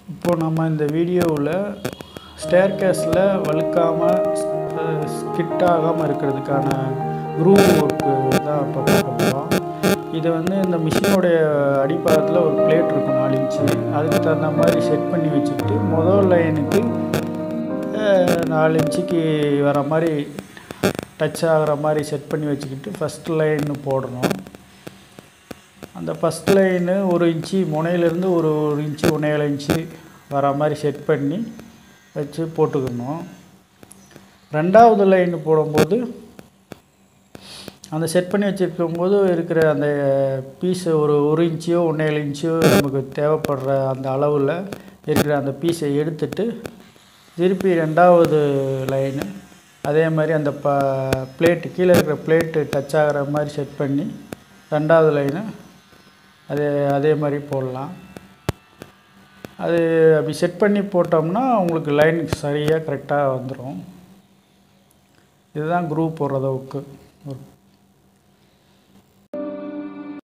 இப்போது நம்ம இந்த வீடியோவில் ஸ்டேர் கேஸில் வழுக்காமல் ஸ்கிட் ஆகாமல் இருக்கிறதுக்கான குரூப் ஒர்க்கு தான் இப்போ பார்க்க போகிறோம் இது வந்து இந்த மிஷினுடைய அடிப்பாகத்தில் ஒரு பிளேட் இருக்கும் நாலு இன்ச்சு அதுக்கு தகுந்த மாதிரி செட் பண்ணி வச்சுக்கிட்டு முதல் லைனுக்கு அஹ், நாலு இன்ச்சுக்கு வர மாதிரி டச் ஆகிற மாதிரி செட் பண்ணி வச்சுக்கிட்டு ஃபஸ்ட் லைன் போடணும் அந்த ஃபஸ்ட் லைனு ஒரு இன்ச்சு முனையிலேருந்து ஒரு ஒரு இன்ச்சு ஒன்றேழு இன்ச்சு வர மாதிரி செட் பண்ணி வச்சு போட்டுக்கணும் ரெண்டாவது லைன் போடும்போது அந்த செட் பண்ணி வச்சுருக்கும்போது இருக்கிற அந்த பீஸை ஒரு ஒரு இன்ச்சியோ ஒன்றேழு இன்ச்சியோ நமக்கு தேவைப்படுற அந்த அளவில் இருக்கிற அந்த பீஸை எடுத்துட்டு திருப்பி ரெண்டாவது லைனு அதே மாதிரி அந்த ப பிளேட்டு கீழே இருக்கிற பிளேட்டு டச் ஆகிற மாதிரி செட் பண்ணி ரெண்டாவது லைனு அதே அதே மாதிரி போடலாம் அது அப்படி செட் பண்ணி போட்டோம்னா உங்களுக்கு லைன் சரியாக கரெக்டாக வந்துடும் இதுதான் குரூப் போடுறத ஒர்க்கு ஒர்க்